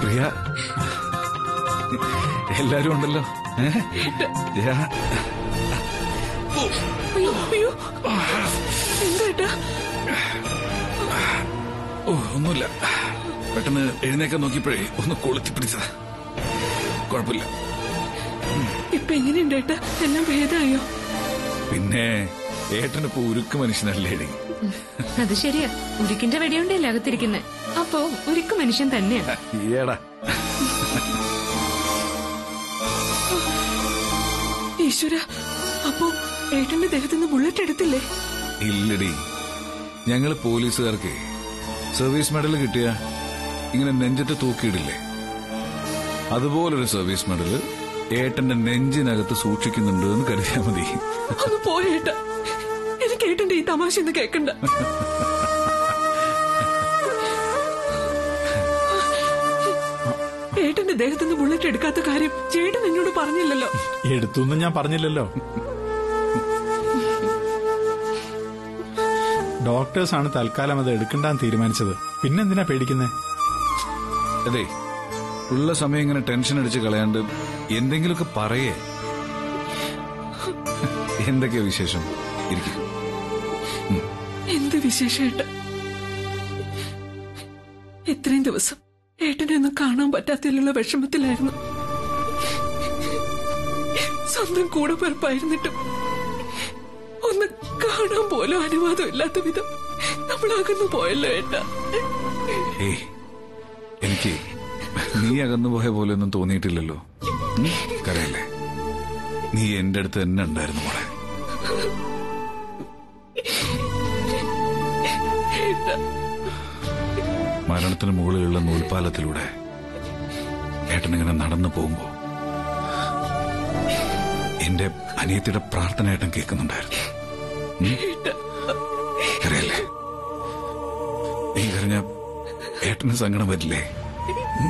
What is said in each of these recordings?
പ്രിയ എല്ലാരും ഉണ്ടല്ലോ ഏ? ജയ, അയ്യോ അയ്യോ എന്താ ഓ ഒന്നുമില്ല പെട്ടെന്ന് എഴുന്നേക്കാൻ നോക്കിയപ്പോഴേ ഒന്ന് കൊളുത്തി പിടിച്ചതാ കുഴപ്പമില്ല ഇപ്പൊ എങ്ങനെയുണ്ട് ഏട്ടാ എല്ലാം ഭേദമായോ പിന്നെ ഏട്ടനിപ്പോ ഉരുക്ക് മനുഷ്യനല്ലേടി അത് ശരിയാ ഉരുക്കിന്റെ വെടിയുണ്ടല്ലേ അകത്തിരിക്കുന്നെ അപ്പോ ഉരുക്ക് മനുഷ്യൻ തന്നെയാ ഈയടാ ഈശ്വര അപ്പോ ഏട്ടന്റെ ദേഹത്തുനിന്ന് ബുള്ളറ്റ് എടുത്തില്ലേ ഇല്ലടി ഞങ്ങള് പോലീസുകാർക്ക് സർവീസ് മെഡൽ കിട്ടിയ ഇങ്ങനെ നെഞ്ചത്ത് തൂക്കിയിടില്ലേ അതുപോലൊരു സർവീസ് മെഡൽ ഏട്ടന്റെ നെഞ്ചിനകത്ത് സൂക്ഷിക്കുന്നുണ്ട് എന്ന് കരുതിയാ മതി ഒന്ന് പോയേട്ടാ എനിക്ക് ഏട്ടന്റെ ഈ തമാശ ഒന്ന് കേക്കണ്ട ഏട്ടന്റെ ദേഹത്തുനിന്ന് ബുള്ളറ്റ് എടുക്കാത്ത കാര്യം ചേട്ടൻ എന്നോട് പറഞ്ഞില്ലല്ലോ എടുത്തൊന്നും ഞാൻ പറഞ്ഞില്ലല്ലോ ഡോക്ടേഴ്സാണ് തൽക്കാലം അത് എടുക്കണ്ടാന്ന് തീരുമാനിച്ചത് പിന്നെന്തിനാ പേടിക്കുന്നേ അതെ ഉള്ള സമയം ഇങ്ങനെ ടെൻഷൻ അടിച്ച് കളയാണ്ട് എന്തെങ്കിലുമൊക്കെ പറയേ എന്തൊക്കെയാ വിശേഷം ഇരിക്കും എന്ത് വിശേഷം ഏട്ടൻ ഇത്രയും ദിവസം ഏട്ടനെ ഒന്നും കാണാൻ പറ്റാത്തതിലുള്ള വിഷമത്തിലായിരുന്നു സ്വന്തം കൂടെ പിറപ്പായിരുന്നിട്ടും ഒന്ന് കാണാൻ പോലും അനുവാദം ഇല്ലാത്ത വിധം നമ്മൾ അകന്നു പോയല്ലോ ഏട്ടാ ഏയ് എനിക്ക് നീ അകന്നു പോയ പോലെ ഒന്നും തോന്നിയിട്ടില്ലല്ലോ ഉം? കരയല്ലേ നീ എന്റെ അടുത്ത് തന്നെ ഉണ്ടായിരുന്നു മോളെ ഏട്ടാ മരണത്തിന് മുകളിലുള്ള നൂൽപാലത്തിലൂടെ ഏട്ടനിങ്ങനെ നടന്നു പോകുമ്പോ എന്റെ അനിയത്തിയുടെ പ്രാർത്ഥന ഏട്ടൻ കേൾക്കുന്നുണ്ടായിരുന്നു ഉം? കരയല്ലേ നീ കരഞ്ഞ ഏട്ടന് സങ്കടം വരില്ലേ ഉം?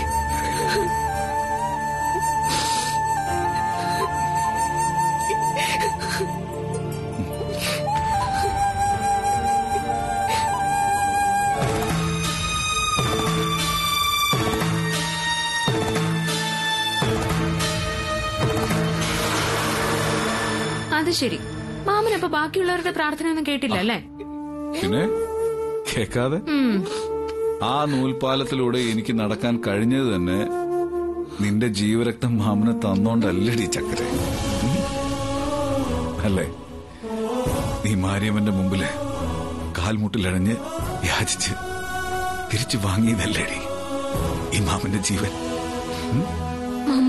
അത് ശരി മാമനപ്പൊ ബാക്കിയുള്ളവരുടെ പ്രാർത്ഥന ഒന്നും കേട്ടില്ല അല്ലേ പിന്നെ കേൾക്കാതെ ഉം. ആ നൂൽപാലത്തിലൂടെ എനിക്ക് നടക്കാൻ കഴിഞ്ഞത് തന്നെ നിന്റെ ജീവരക്തം മാമന് തന്നോണ്ടല്ലടി ചക്കര ഉം? അല്ലേ നീ മാരിയമ്മന്റെ മുമ്പില് കാൽമുട്ടിലഴഞ്ഞ് യാചിച്ച് തിരിച്ചു വാങ്ങിയതല്ലേടി ഈ മാമന്റെ ജീവൻ മാമ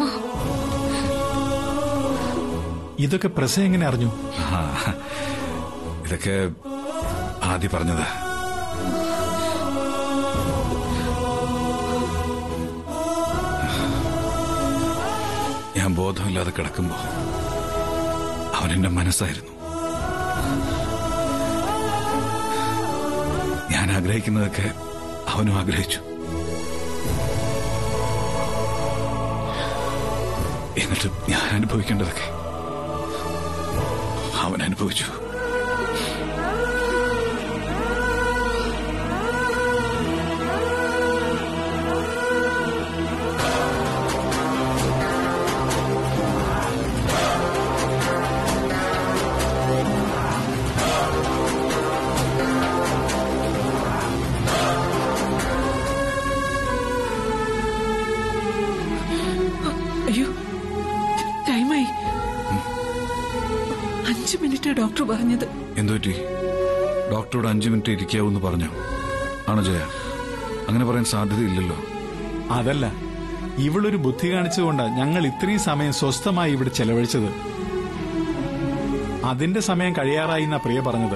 ഇതൊക്കെ പ്രസ എങ്ങനെ അറിഞ്ഞു ആ, ഇതൊക്കെ ആദ്യ പറഞ്ഞതാ ഞാൻ ബോധമില്ലാതെ കിടക്കുമ്പോ അവൻ എന്റെ മനസ്സായിരുന്നു ഞാൻ ആഗ്രഹിക്കുന്നതൊക്കെ അവനും ആഗ്രഹിച്ചു എന്നിട്ട് ഞാൻ അനുഭവിക്കേണ്ടതൊക്കെ അവൻ അനുഭവിച്ചു അയ്യോ ടൈമായി അഞ്ചു മിനിറ്റാ ഡോക്ടർ പറഞ്ഞത് എന്തുപറ്റി ഡോക്ടറോട് അഞ്ചു മിനിറ്റ് ഇരിക്കാവൂന്ന് പറഞ്ഞോ ആണോ ജയ അങ്ങനെ പറയാൻ സാധ്യതയില്ലല്ലോ അതല്ല ഇവളൊരു ബുദ്ധി കാണിച്ചുകൊണ്ടാ ഞങ്ങൾ ഇത്രയും സമയം സ്വസ്ഥമായി ഇവിടെ ചെലവഴിച്ചത് അതിന്റെ സമയം കഴിയാറായി എന്നാ പ്രിയ പറഞ്ഞത്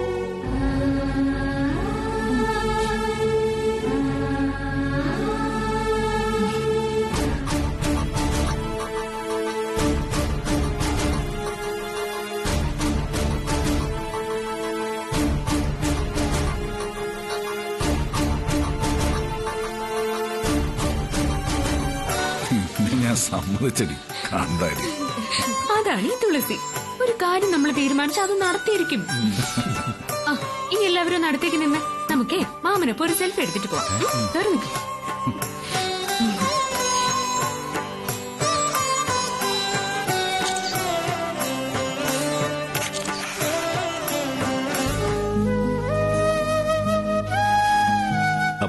നിന്നെ ഞാൻ സമ്മതിച്ചടി കാന്താരി അതാണ് ഈ തുളസി ഒരു കാര്യം നമ്മൾ തീരുമാനിച്ച അത് നടത്തിയിരിക്കും ആ, ഇനി എല്ലാവരും നടത്തേക്ക് നിന്ന് നമുക്കേ മാമനൊപ്പം ഒരു സെൽഫി എടുത്തിട്ട് പോവാം ഉം, കേറി നിക്ക്.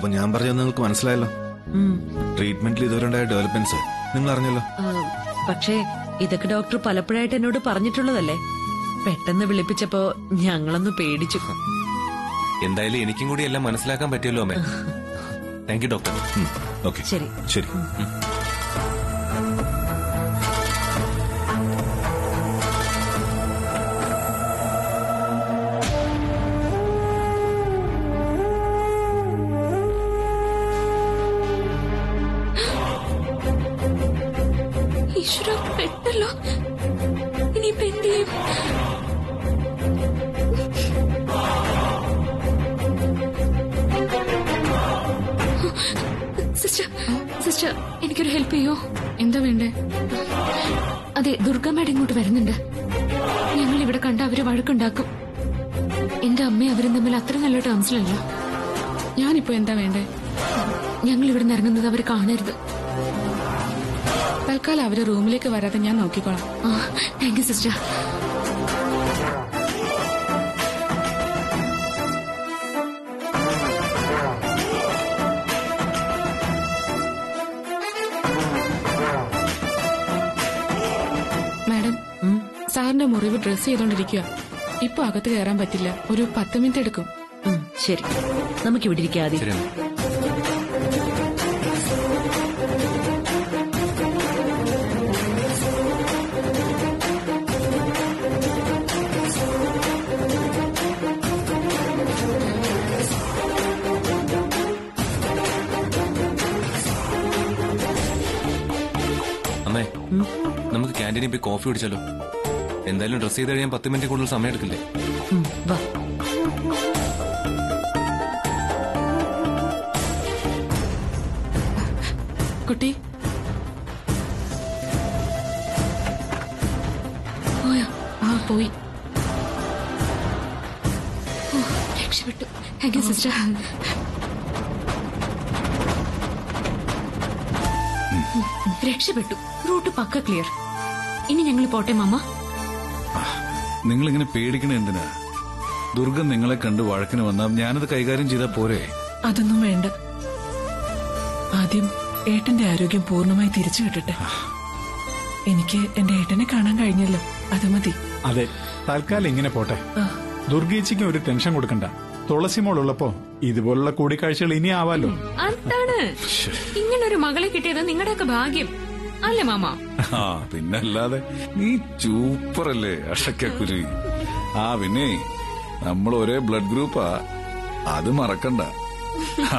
അപ്പൊ ഞാൻ പറഞ്ഞത് നിങ്ങൾക്ക് മനസ്സിലായല്ലോ ട്രീറ്റ്മെന്റിൽ ഇതുവരെ ഉണ്ടായ ഡെവലപ്മെന്റ്സ് നിങ്ങൾ അറിഞ്ഞല്ലോ ആ, പക്ഷേ ഇതൊക്കെ ഡോക്ടർ പലപ്പോഴായിട്ട് എന്നോട് പറഞ്ഞിട്ടുള്ളതല്ലേ പെട്ടെന്ന് വിളിപ്പിച്ചപ്പോ ഞങ്ങളൊന്ന് പേടിച്ചു എന്തായാലും എനിക്കും കൂടി എല്ലാം മനസ്സിലാക്കാൻ പറ്റിയല്ലോ അമ്മേ താങ്ക് യു ഡോക്ടർ ഓക്കെ ശരി ശരി ഈശ്വര പെട്ടല്ലോ ഇനിയിപ്പോ എന്ത് ചെയ്യും സിസ്റ്റർ സിസ്റ്റർ എനിക്കൊരു ഹെൽപ്പ് ചെയ്യോ എന്താ വേണ്ടേ അതെ ദുർഗ മാഡം ഇങ്ങോട്ട് വരുന്നുണ്ട് ഞങ്ങൾ ഇവിടെ കണ്ട അവര് വഴക്കുണ്ടാക്കും എന്റെ അമ്മയും അവരും തമ്മിൽ അത്ര നല്ല ടേംസിലല്ല ഞാനിപ്പോ എന്താ വേണ്ടേ ഞങ്ങൾ ഇവിടെ നിന്ന് ഇറങ്ങുന്നത് അവർ കാണരുത് തൽക്കാലം അവര് റൂമിലേക്ക് വരാതെ ഞാൻ നോക്കിക്കോളാം ആ താങ്ക് യു സിസ്റ്റർ മാഡം സാറിന്റെ മുറിവ് ഡ്രസ് ചെയ്തോണ്ടിരിക്കുക ഇപ്പൊ അകത്ത് കയറാൻ പറ്റില്ല ഒരു പത്ത് മിനിറ്റ് എടുക്കും ഉം, ശരി നമുക്കിവിടെ ഇരിക്കാതെ ശരി അമ്മേ അമ്മേ നമുക്ക് ക്യാൻറ്റീനിൽ പോയി കോഫി കുടിച്ചാലോ എന്തായാലും ഡ്രസ് ചെയ്ത് കഴിയാൻ പത്ത് മിനിറ്റ് കൂടുതൽ സമയം എടുക്കില്ലേ ഉം, വാ കുട്ടി പോയോ ആ പോയി ഓ, രക്ഷപ്പെട്ടു താങ്ക് യു സിസ്റ്റർ രക്ഷപ്പെട്ടു റൂട്ട് പക്ക ക്ലിയർ ഇനി ഞങ്ങൾ പോട്ടെ മാമ നിങ്ങൾ ഇങ്ങനെ പേടിക്കണ എന്തിനാ ദുർഗ നിങ്ങളെ കണ്ട് വഴക്കിന് വന്നാൽ ഞാനത് കൈകാര്യം ചെയ്താൽ പോരെ അതൊന്നും വേണ്ട ആദ്യം ഏട്ടന്റെ ആരോഗ്യം പൂർണ്ണമായി തിരിച്ചു കിട്ടട്ടെ എനിക്ക് എന്റെ ഏട്ടനെ കാണാൻ കഴിഞ്ഞല്ലോ അത് മതി അതെ തൽക്കാലം ഇങ്ങനെ പോട്ടെ ദുർഗേച്ചിക്ക് ഒരു ടെൻഷൻ കൊടുക്കണ്ട തുളസി മോളുള്ളപ്പോ ഇതുപോലുള്ള കൂടിക്കാഴ്ചകൾ ഇനി ആവാലോ അതാണ് ഇങ്ങനൊരു മകളെ കിട്ടിയത് നിങ്ങളുടെയൊക്കെ ഭാഗ്യം അല്ലേ മാമ ആ പിന്നല്ലാതെ നീ ചൂപ്പറല്ലേ അഷക്കുരുവി ആ പിന്നെ നമ്മൾ ഒരേ ബ്ലഡ് ഗ്രൂപ്പാ അത് മറക്കണ്ട ആ.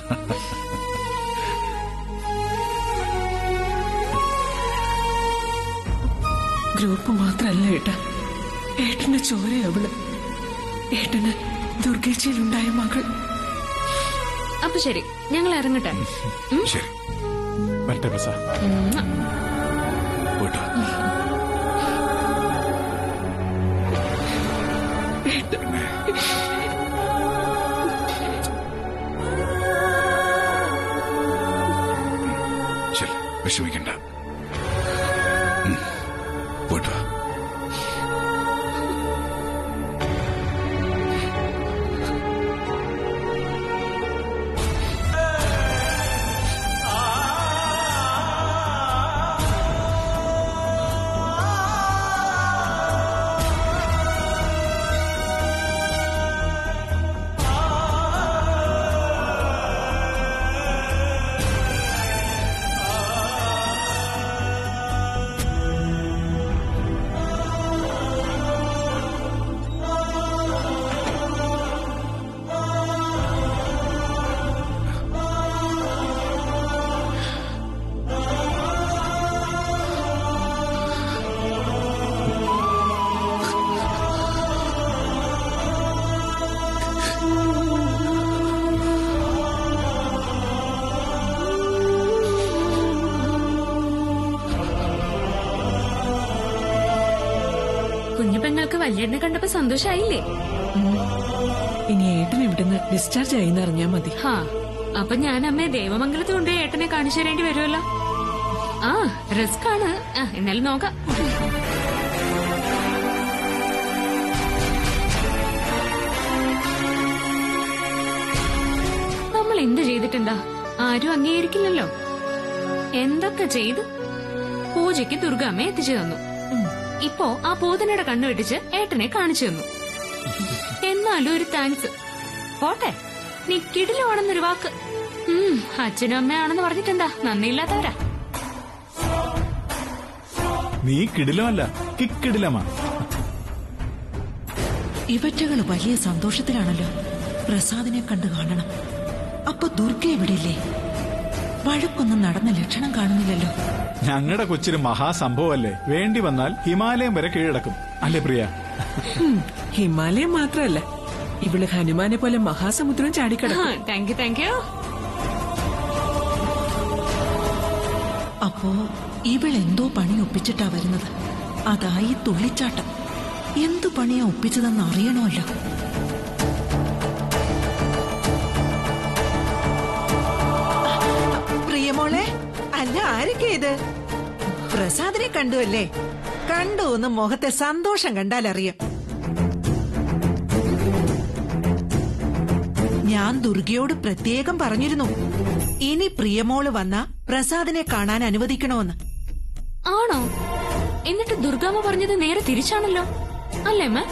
ഗ്രൂപ്പ് മാത്രല്ല ഏട്ടാ ഏട്ടന്റെ ചോര അവള് ഏട്ടന് ദുർഗേച്ചിയിലുണ്ടായ മകൾ അപ്പൊ ശരി ഞങ്ങൾ ഇറങ്ങട്ടെ ഉം? ശരി വരട്ടെ ബസ ഉം. പോയിട്ടോ ശരി വിഷമിക്കണ്ട ഉം. പോയിട്ട് വാ കുഞ്ഞു പെങ്ങൾക്ക് വല്യേട്ടനെ കണ്ടപ്പോ സന്തോഷായില്ലേ ഇനി ഏട്ടൻ ഇവിടുന്ന് ഡിസ്ചാർജ് ആയിന്ന് അറിഞ്ഞാ മതി ഹാ അപ്പൊ ഞാൻ അമ്മയെ ദേവമംഗലത്ത് കൊണ്ട് ഏട്ടനെ കാണിച്ചു തരേണ്ടി വരുമല്ലോ ആ റിസ്ക് ആണ് ആ എന്നാലും നോക്കാം നമ്മൾ എന്ത് ചെയ്തിട്ടുണ്ടാ ആരും അംഗീകരിക്കില്ലല്ലോ എന്തൊക്കെ ചെയ്തു പൂജയ്ക്ക് ദുർഗാമ്മ എത്തിച്ചു തന്നു ഇപ്പോ ആ പൂതനയുടെ കണ്ണു വെട്ടിച്ച് ഏട്ടനെ കാണിച്ചു തന്നു എന്നാലും ഒരു താങ്ക്സ് പോട്ടെ നീ കിടിലുവാണെന്നൊരു വാക്ക് ഉം, അച്ഛനും അമ്മയാണെന്ന് പറഞ്ഞിട്ടെന്താ നന്ദിയില്ലാത്തവരാ നീ കിടിലമല്ല കിക്കിടിലമാ ഇവറ്റകള് വലിയ സന്തോഷത്തിലാണല്ലോ പ്രസാദിനെ കണ്ടു കാണണം അപ്പൊ ദുർഗ എവിടെയില്ലേ വഴക്കൊന്നും നടന്ന ലക്ഷണം കാണുന്നില്ലല്ലോ ഞങ്ങളുടെ കൊച്ചിന് മഹാസംഭവമല്ലേ വേണ്ടി വന്നാൽ ഹിമാലയം വരെ കീഴടക്കും അല്ലേ പ്രിയ ഉം, ഹിമാലയം മാത്രമല്ല ഇവള് ഹനുമാനെ പോലെ മഹാസമുദ്രം ചാടിക്കടക്കും താങ്ക് യു താങ്ക് യു അപ്പോ ഇവളെന്തോ പണി ഒപ്പിച്ചിട്ടാ വരുന്നത് അതായി തുള്ളിച്ചാട്ടം എന്തു പണിയാ ഒപ്പിച്ചതെന്ന് അറിയണമല്ലോ പ്രിയമോളെ അല്ല ആരൊക്കെ ഇത് പ്രസാദിനെ കണ്ടു അല്ലേ കണ്ടു എന്ന് മുഖത്തെ സന്തോഷം കണ്ടാൽ അറിയാം ഞാൻ ദുർഗയോട് പ്രത്യേകം പറഞ്ഞിരുന്നു ഇനി പ്രിയമോള് വന്ന പ്രസാദിനെ കാണാൻ അനുവദിക്കണമെന്ന് ആണോ എന്നിട്ട് ദുർഗാമ്മ പറഞ്ഞത് നേരെ തിരിച്ചാണല്ലോ അല്ലേ അമ്മ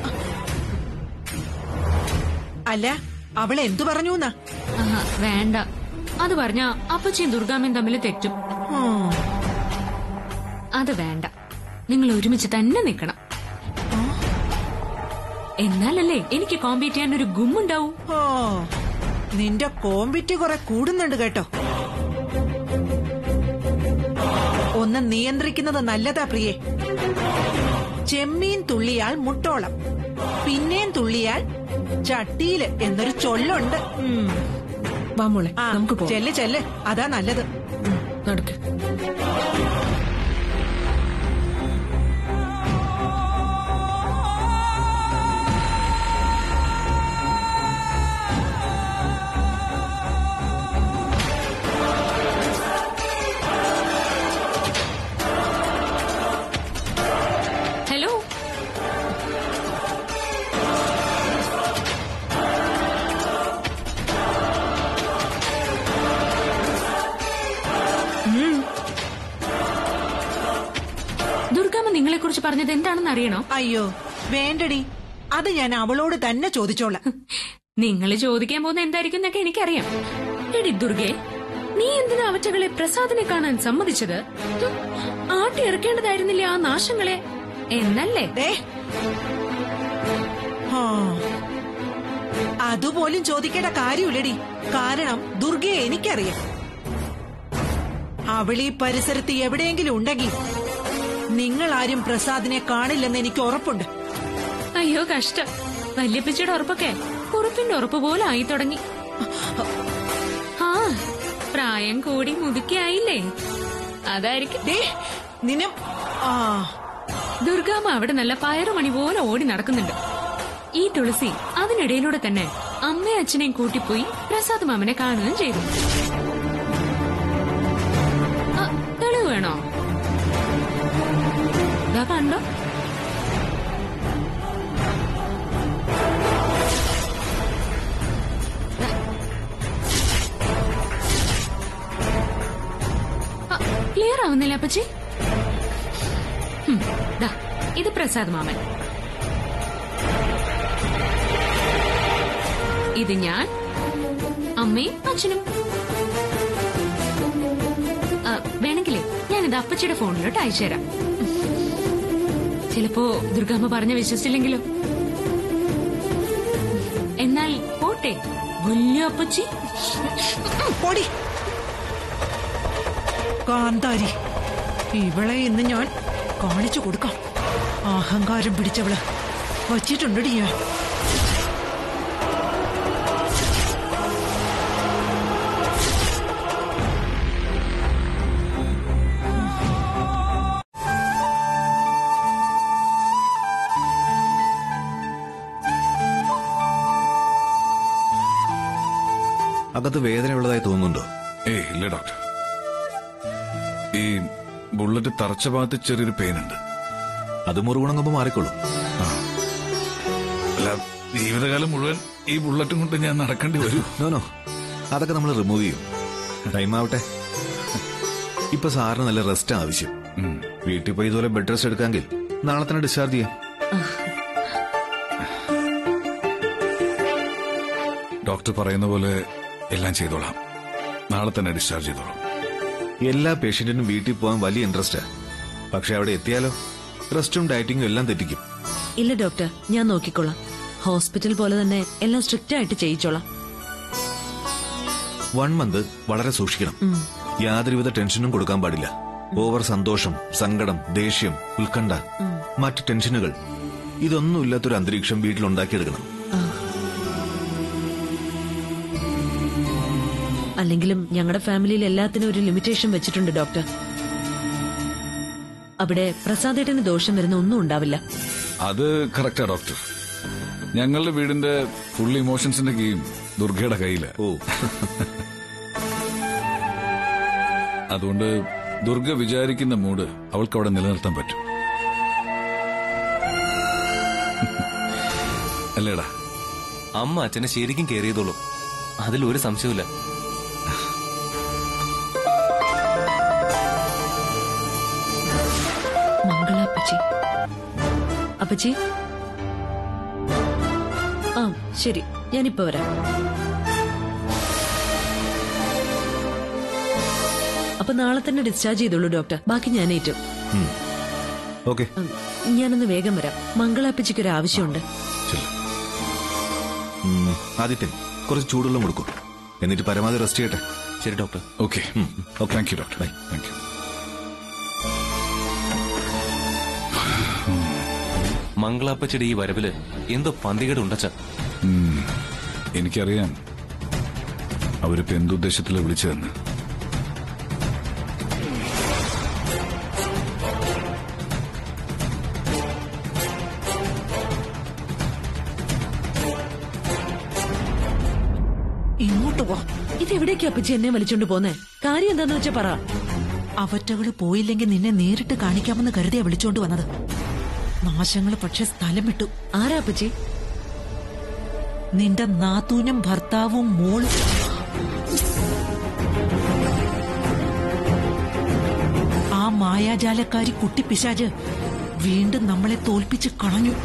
അല്ല അവൾ എന്തു പറഞ്ഞു എന്നാ ആഹാ, വേണ്ട അത് പറഞ്ഞ അപ്പച്ചിയും ദുർഗാമ്മയും തമ്മിൽ തെറ്റും ഉം. അത് വേണ്ട നിങ്ങൾ ഒരുമിച്ച് തന്നെ നിൽക്കണം എന്നാലല്ലേ എനിക്ക് കോമ്പീറ്റ് ചെയ്യാൻ ഒരു ഗുമ്മുണ്ടാവും ഓ നിന്റെ കോമ്പിറ്റ് കുറെ കൂടുന്നുണ്ട് കേട്ടോ ഒന്ന് നിയന്ത്രിക്കുന്നത് നല്ലതാ പ്രിയേ ചെമ്മീൻ തുള്ളിയാൽ മുട്ടോളം പിന്നെയും തുള്ളിയാൽ ചട്ടിയില് എന്നൊരു ചൊല്ലുണ്ട് ഉം. വാ മോളെ ആ നമുക്ക് പോവാം ചെല്ല് ചെല്ല് അതാ നല്ലത് നടക്ക് ഹലോ ദുർഗാമ്മ നിങ്ങളെ കുറിച്ച് പറഞ്ഞത് എന്താണെന്ന് അറിയണോ അയ്യോ വേണ്ടടി അത് ഞാൻ അവളോട് തന്നെ ചോദിച്ചോളാം നിങ്ങൾ ചോദിക്കാൻ പോകുന്ന എന്തായിരിക്കും എന്നൊക്കെ എനിക്കറിയാം എടി ദുർഗെ നീ എന്തിനാ അവറ്റകളെ പ്രസാദിനെ കാണാൻ സമ്മതിച്ചത് ഹും, ആട്ടി ഇറക്കേണ്ടതായിരുന്നില്ലേ ആ നാശങ്ങളെ എന്നല്ലേ ദേ. ആ. അതുപോലും ചോദിക്കേണ്ട കാര്യമില്ലടി കാരണം ദുർഗയെ എനിക്കറിയാം അവളീ പരിസരത്ത് എവിടെയെങ്കിലും ഉണ്ടെങ്കിൽ നിങ്ങൾ ആരും പ്രസാദിനെ കാണില്ലെന്ന് എനിക്ക് ഉറപ്പുണ്ട് അയ്യോ കഷ്ടം വല്യപ്പച്ചിയുടെ ഉറപ്പൊക്കെ കുറുപ്പിന്റെ ഉറപ്പ് പോലെ ആയി തുടങ്ങി ആ പ്രായം കൂടി മുതുക്കിയായില്ലേ അതായിരിക്കും ദേ നിന്നെ ആ ദുർഗാമ്മ അവിടെ നല്ല പയറുമണി പോലെ ഓടി നടക്കുന്നുണ്ട് ഈ തുളസി അതിനിടയിലൂടെ തന്നെ അമ്മയും അച്ഛനെയും കൂട്ടിപ്പോയി പ്രസാദ് മാമനെ കാണുകയും ചെയ്തു ആ, തെളിവ് വേണോ ഇതാ കണ്ടോ ക്ലിയർ ആവുന്നില്ല അപ്പച്ചി ഹും, ദാ, ഇത് പ്രസാദ് മാമൻ ഇത് ഞാൻ അമ്മയും അച്ഛനും ആ, വേണമെങ്കിലേ ഞാനിത് അപ്പച്ചിയുടെ ഫോണിലോട്ട് അയച്ചുതരാം ചിലപ്പോ ദുർഗാമ്മ പറഞ്ഞ വിശ്വസിച്ചില്ലെങ്കിലോ എന്നാൽ പോട്ടെ വലിയ അപ്പച്ചി പൊടി കാന്താരി ഇവളെ ഇന്ന് ഞാൻ കാണിച്ചു കൊടുക്കാം അഹങ്കാരം പിടിച്ചവള് വച്ചിട്ടുണ്ടടി ഞാൻ അകത്ത് വേദനയുള്ളതായി തോന്നുന്നുണ്ടോ ഏയ് ഇല്ല ഡോക്ടർ ഈ ബുള്ളറ്റ് തറച്ച ഭാഗത്ത് ചെറിയൊരു പെയിൻ ഉണ്ട് അത് മുറിവുണങ്ങുമ്പോൾ മാറിക്കോളും അല്ല ജീവിതകാലം മുഴുവൻ ഈ ബുള്ളറ്റും കൊണ്ട് ഞാൻ നടക്കേണ്ടി വരൂ നോ നോ അതൊക്കെ നമ്മൾ റിമൂവ് ചെയ്യും ടൈം ആവട്ടെ ഇപ്പൊ സാറിന് നല്ല റെസ്റ്റ് ആവശ്യം ഉം. വീട്ടിൽ പോയി ഇതുപോലെ ബെഡ് റെസ്റ്റ് എടുക്കാമെങ്കിൽ നാളെ തന്നെ ഡിസ്ചാർജ് ചെയ്യാം ഡോക്ടർ പറയുന്ന പോലെ എല്ലാം ചെയ്തോളാം നാളെ തന്നെ ഡിസ്ചാർജ് ചെയ്തോളാം എല്ലാ പേഷ്യന്റിനും വീട്ടിൽ പോകാൻ വലിയ ഇൻട്രസ്റ്റാ പക്ഷെ അവിടെ എത്തിയാലോ റെസ്റ്റും ഡയറ്റിങ്ങും എല്ലാം തെറ്റിക്കും ഇല്ല ഡോക്ടർ ഞാൻ നോക്കിക്കോളാം ഹോസ്പിറ്റൽ പോലെ തന്നെ എല്ലാം സ്ട്രിക്റ്റ് ആയിട്ട് ചെയ്യിച്ചോളാം വൺ മന്ത് വളരെ സൂക്ഷിക്കണം യാതൊരുവിധ ടെൻഷനും കൊടുക്കാൻ പാടില്ല ഓവർ സന്തോഷം സങ്കടം ദേഷ്യം ഉത്കണ്ഠ മറ്റ് ടെൻഷനുകൾ ഇതൊന്നും ഇല്ലാത്തൊരു അന്തരീക്ഷം വീട്ടിൽ ഉണ്ടാക്കിയെടുക്കണം അല്ലെങ്കിലും ഞങ്ങളുടെ ഫാമിലിയിൽ എല്ലാത്തിനും ഒരു ലിമിറ്റേഷൻ വെച്ചിട്ടുണ്ട് ഡോക്ടർ അവിടെ പ്രസാദേട്ടന് ദോഷം വരുന്ന ഒന്നും ഉണ്ടാവില്ല അത് കറക്റ്റാ ഡോക്ടർ ഞങ്ങളുടെ വീടിന്റെ ഫുൾ ഇമോഷൻസിന്റെ കീയും ദുർഗയുടെ കയ്യില് ഓ അതുകൊണ്ട് ദുർഗ വിചാരിക്കുന്ന മൂഡ് അവൾക്ക് അവിടെ നിലനിർത്താൻ പറ്റും അല്ലേടാ അമ്മ അച്ഛനെ ശരിക്കും കെയർ ചെയ്തോളൂ അതിൽ ഒരു സംശയമില്ല മംഗള അപ്പച്ചി അപ്പച്ചി ആ ശരി ഞാനിപ്പോ വരാം അപ്പൊ നാളെ തന്നെ ഡിസ്ചാർജ് ചെയ്തോളൂ ഡോക്ടർ ബാക്കി ഞാൻ ഏറ്റു ഓക്കെ ഉം, ഞാനൊന്ന് വേഗം വരാം മംഗള അപ്പച്ചിക്ക് ഒരു ആവശ്യമുണ്ട് ചെല്ലു ആദിത്യൻ കുറച്ച് ചൂടുവെള്ളം കൊടുക്കും എന്നിട്ട് പരമാവധി റെസ്റ്റ് ചെയ്യട്ടെ ശരി doctor okay thank you doctor thank you മംഗളാപ്പച്ചയുടെ ഈ വരവില് എന്തോ പന്തികേട് ഉണ്ടച്ച ഉം. എനിക്കറിയാം അവരിപ്പോ എന്തുദ്ദേശത്തിലാ വിളിച്ചതെന്ന് ഇങ്ങോട്ട് പോ ഇതെവിടേക്കാ അപ്പച്ചി എന്നെ വലിച്ചോണ്ട് പോന്നെ കാര്യം എന്താന്ന് വെച്ചാ പറ അവറ്റകള് പോയില്ലെങ്കിൽ നിന്നെ നേരിട്ട് കാണിക്കാമെന്ന് കരുതിയാ വിളിച്ചോണ്ട് വന്നത് നാശങ്ങള് പക്ഷെ സ്ഥലം വിട്ടു ആരാ അപ്പച്ചി നിന്റെ നാത്തൂനും ഭർത്താവും മോളും ആ മായാജാലക്കാരി കുട്ടിപ്പിശാജ് വീണ്ടും നമ്മളെ തോൽപ്പിച്ച് കളഞ്ഞു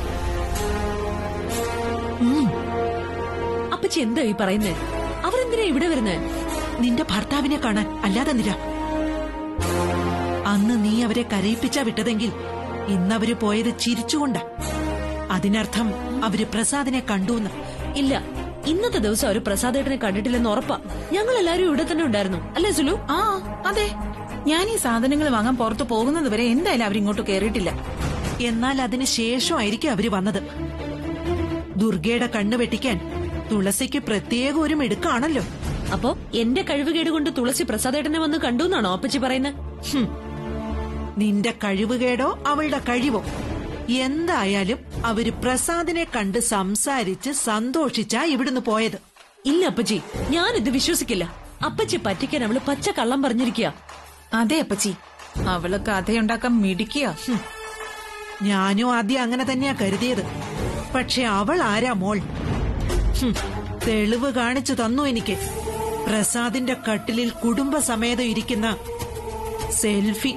ഉം, അപ്പച്ചി എന്താ ഈ പറയുന്നേ അവരെന്തിനാ ഇവിടെ വരുന്നേ നിന്റെ ഭർത്താവിനെ കാണാൻ അല്ലാതെ നിര അന്ന് നീ അവരെ കരയിപ്പിച്ചാ വിട്ടതെങ്കിൽ ഇന്നവര് പോയത് ചിരിച്ചുകൊണ്ടാ അതിനർത്ഥം അവര് പ്രസാദിനെ കണ്ടുന്ന് ഇല്ല ഇന്നത്തെ ദിവസം അവര് പ്രസാദേട്ടനെ കണ്ടിട്ടില്ലെന്ന് ഉറപ്പാ ഞങ്ങൾ എല്ലാരും ഇവിടെ തന്നെ ഉണ്ടായിരുന്നു അല്ലേ സുലു ആ അതെ ഞാൻ ഈ സാധനങ്ങൾ വാങ്ങാൻ പുറത്തു പോകുന്നത് വരെ എന്തായാലും അവരിങ്ങോട്ട് കയറിയിട്ടില്ല എന്നാൽ അതിന് ശേഷമായിരിക്കും അവര് വന്നത് ദുർഗയുടെ കണ്ണ് വെട്ടിക്കാൻ തുളസിക്ക് പ്രത്യേക ഒരു മിടുക്കാണല്ലോ അപ്പോ എന്റെ കഴിവുകേട് കൊണ്ട് തുളസി പ്രസാദേട്ടനെ വന്ന് കണ്ടു എന്നാണോ അപ്പച്ചി പറയുന്നത് ഹും. നിന്റെ കഴിവുകേടോ അവളുടെ കഴിവോ എന്തായാലും അവര് പ്രസാദിനെ കണ്ട് സംസാരിച്ച് സന്തോഷിച്ചാ ഇവിടുന്ന് പോയത് ഇല്ല അപ്പച്ചി ഞാനിത് വിശ്വസിക്കില്ല അപ്പച്ചി പറ്റിക്കാൻ അവള് പച്ച കള്ളം പറഞ്ഞിരിക്കുക അതെ അപ്പച്ചി അവള് കഥയുണ്ടാക്കാൻ മിടിക്കുക ഹും. ഞാനും ആദ്യം അങ്ങനെ തന്നെയാ കരുതിയത് പക്ഷെ അവൾ ആരാ മോൾ ഹും. തെളിവ് കാണിച്ചു തന്നു എനിക്ക് പ്രസാദിന്റെ കട്ടിലിൽ കുടുംബസമേതം ഇരിക്കുന്ന സെൽഫി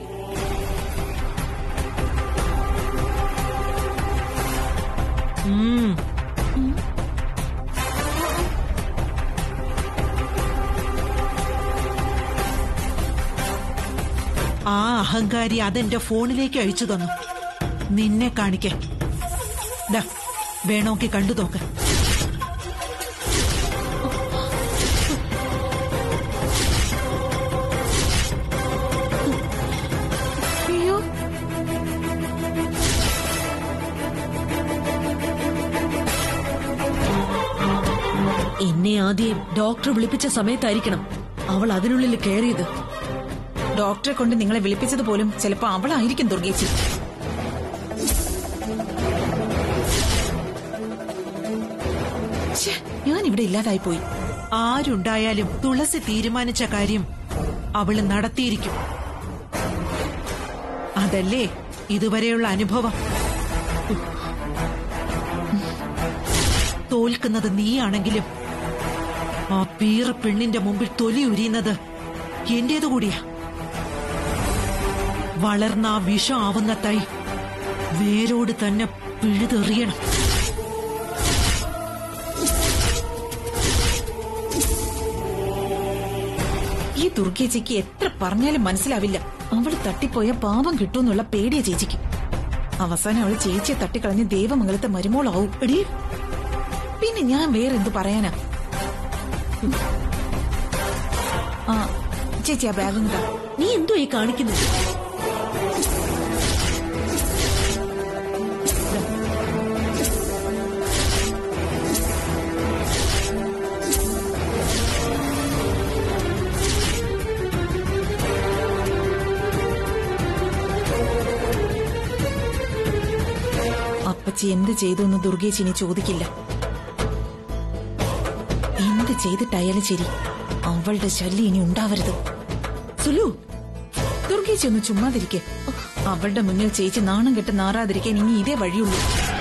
ഉം. ആ അഹങ്കാരി അതെന്റെ ഫോണിലേക്ക് അയച്ചു തന്നു നിന്നെ കാണിക്കാൻ ദാ, വേണോക്കി കണ്ടു നോക്ക് അയ്യോ എന്നെ ആദ്യം ഡോക്ടർ വിളിപ്പിച്ച സമയത്തായിരിക്കണം അവൾ അതിനുള്ളിൽ കയറിയത് ഡോക്ടറെ കൊണ്ട് നിങ്ങളെ വിളിപ്പിച്ചത് പോലും ചിലപ്പോ അവളായിരിക്കും ദുർഗേച്ചി ഞാൻ ഇവിടെ ഇല്ലാതായി പോയി ആരുണ്ടായാലും തുളസി തീരുമാനിച്ച കാര്യം അവള് നടത്തിയിരിക്കും അതല്ലേ ഇതുവരെയുള്ള അനുഭവം തോൽക്കുന്നത് നീയാണെങ്കിലും ആ വീറ പെണ്ണിന്റെ മുമ്പിൽ തൊലി ഉരിയുന്നത് എന്റേതു കൂടിയാ വളർന്ന ആ വിഷം ആവുന്ന തൈ വേരോട് തന്നെ പിഴുതെറിയണം ഈ ദുർഗേച്ചിക്ക് എത്ര പറഞ്ഞാലും മനസ്സിലാവില്ല അവള് തട്ടിപ്പോയ പാപം കിട്ടുമെന്നുള്ള പേടിയ ചേച്ചിക്ക് അവസാനം അവള് ചേച്ചിയെ തട്ടിക്കളഞ്ഞ് ദേവമംഗലത്തെ മരുമോളാവും എടീ പിന്നെ ഞാൻ വേറെന്ത് പറയാനാ ഉം. ആ ചേച്ചി ആ ബാഗും താ നീ എന്തോ ഈ കാണിക്കുന്നത് അപ്പച്ചി എന്ത് ചെയ്തു എന്ന് ദുർഗേച്ചി ഇനി ചോദിക്കില്ല എന്ത് ചെയ്തിട്ടായാലും ശരി അവളുടെ ശല്യം ഇനി ഉണ്ടാവരുത് സുലു ദുർഗേച്ചി ഒന്ന് ചുമ്മാതിരിക്കെ അവളുടെ മുന്നിൽ ചേച്ചി നാണം കെട്ട് നാറാതിരിക്കാൻ ഇനി ഇതേ വഴിയുള്ളൂ